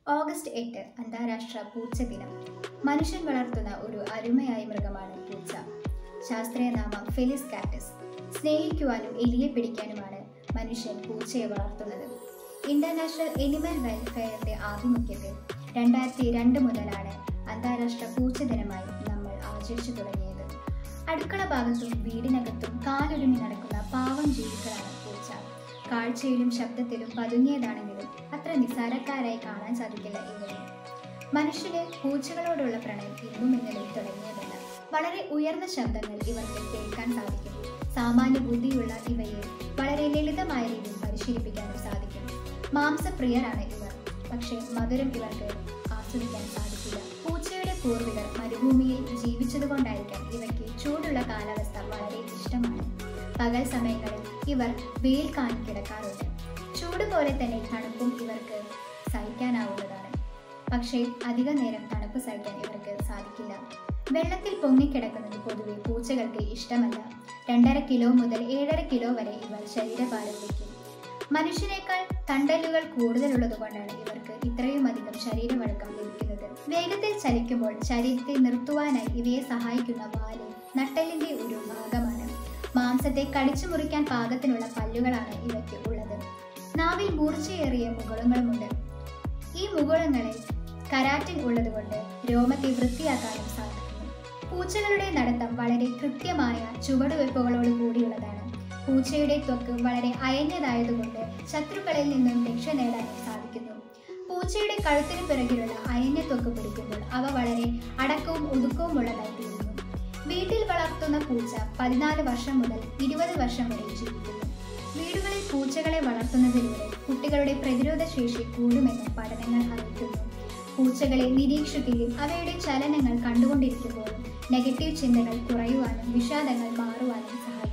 August എട്ട് അന്താരാഷ്ട്ര പൂച്ച ദിനം മനുഷ്യൻ വളർത്തുന്ന ഒരു അരുമയായ മൃഗമാണ് പൂച്ച ശാസ്ത്രീയ നാമം ഫെലിസ് കാറ്റസ് സ്നേഹിക്കുവാനും എലിയെ പിടിക്കാനുമാണ് മനുഷ്യൻ പൂച്ചയെ വളർത്തുന്നത് ഇന്റർനാഷണൽ എനിമൽ വെൽഫെയറിന്റെ ആഭിമുഖ്യത്തിൽ രണ്ടായിരത്തി രണ്ട് മുതലാണ് അന്താരാഷ്ട്ര പൂച്ച ദിനമായി നമ്മൾ ആചരിച്ചു തുടങ്ങിയത് അടുക്കള ഭാഗത്തും വീടിനകത്തും കാലൊരുമി നടക്കുന്ന പാവം ജീവികളാണ് പൂച്ച കാഴ്ചയിലും ശബ്ദത്തിലും പതുങ്ങിയതാണെങ്കിലും അത്ര നിസ്സാരക്കാരായി കാണാൻ സാധിക്കില്ല ഇവരെ മനുഷ്യന് പൂച്ചകളോടുള്ള പ്രണയം ഇന്നും ഇന്നലെയും തുടങ്ങിയതല്ല വളരെ ഉയർന്ന ശബ്ദങ്ങൾ ഇവർക്ക് കേൾക്കാൻ സാധിക്കും സാമാന്യ ബുദ്ധിയുള്ള ഇവയെ വളരെ ലളിതമായ രീതിയിൽ പരിശീലിപ്പിക്കാനും സാധിക്കും മാംസപ്രിയരാണ് ഇവർ പക്ഷേ മധുരം ഇവർക്ക് ആസ്വദിക്കാൻ സാധിക്കില്ല പൂച്ചയുടെ പൂർവികർ മരുഭൂമിയിൽ ജീവിച്ചതുകൊണ്ടായിരിക്കാം ഇവയ്ക്ക് ചൂടുള്ള കാലാവസ്ഥ വളരെ ഇഷ്ടമാണ് പകൽ സമയങ്ങളിൽ ഇവർ വെയിൽ കാണി കിടക്കാറുണ്ട് ചൂട് പോലെ തന്നെ തണുപ്പും ഇവർക്ക് സഹിക്കാനാവുന്നതാണ് പക്ഷേ അധിക നേരം തണുപ്പ് സഹിക്കാൻ ഇവർക്ക് സാധിക്കില്ല വെള്ളത്തിൽ പൊങ്ങിക്കിടക്കുന്നത് പൊതുവെ പൂച്ചകൾക്ക് ഇഷ്ടമല്ല രണ്ടര കിലോ മുതൽ ഏഴര കിലോ വരെ ഇവർ ശരീരഭാരം വയ്ക്കും മനുഷ്യനേക്കാൾ തണ്ടലുകൾ കൂടുതലുള്ളതുകൊണ്ടാണ് ഇവർക്ക് ഇത്രയും അധികം ശരീരവഴക്കം ലഭിക്കുന്നത് വേഗത്തിൽ ചലിക്കുമ്പോൾ ശരീരത്തെ നിർത്തുവാനായി ഇവയെ സഹായിക്കുന്ന വാല് നട്ടലിന്റെ ഒരു ഭാഗമാണ് മാംസത്തെ കടിച്ചു മുറിക്കാൻ പാകത്തിനുള്ള പല്ലുകളാണ് ഇവയ്ക്ക് ഉള്ളത് നാവിൽ മൂർച്ചയേറിയ മുകുളങ്ങളുമുണ്ട് ഈ മുകുളങ്ങളിൽ കരാറ്റിൻ ഉള്ളതുകൊണ്ട് രോമത്തെ വൃത്തിയാക്കാനും സാധിക്കുന്നു പൂച്ചകളുടെ നടത്തം വളരെ കൃത്യമായ ചുവടുവെപ്പുകളോട് കൂടിയുള്ളതാണ് പൂച്ചയുടെ ത്വക്ക് വളരെ അയഞ്ഞതായതുകൊണ്ട് ശത്രുക്കളിൽ നിന്നും രക്ഷ നേടാനും സാധിക്കുന്നു പൂച്ചയുടെ കഴുത്തിന് പിറകിലുള്ള അയഞ്ഞ ത്വക്ക് പിടിക്കുമ്പോൾ അവ വളരെ അടക്കവും ഒതുക്കവും ഉള്ളതായി തീരുന്നു വീട്ടിൽ വളർത്തുന്ന പൂച്ച പതിനാല് വർഷം മുതൽ ഇരുപത് വർഷം വരെ ജീവിക്കുന്നു വീടുകളിൽ പൂച്ചകളെ വളർത്തുന്നതിലൂടെ കുട്ടികളുടെ പ്രതിരോധ ശേഷി കൂടുമെന്ന് പഠനങ്ങൾ അറിയിക്കുന്നു പൂച്ചകളെ നിരീക്ഷിക്കുകയും അവയുടെ ചലനങ്ങൾ കണ്ടുകൊണ്ടിരിക്കുമ്പോഴും നെഗറ്റീവ് ചിന്തകൾ കുറയുവാനും വിഷാദങ്ങൾ മാറുവാനും സഹായിക്കും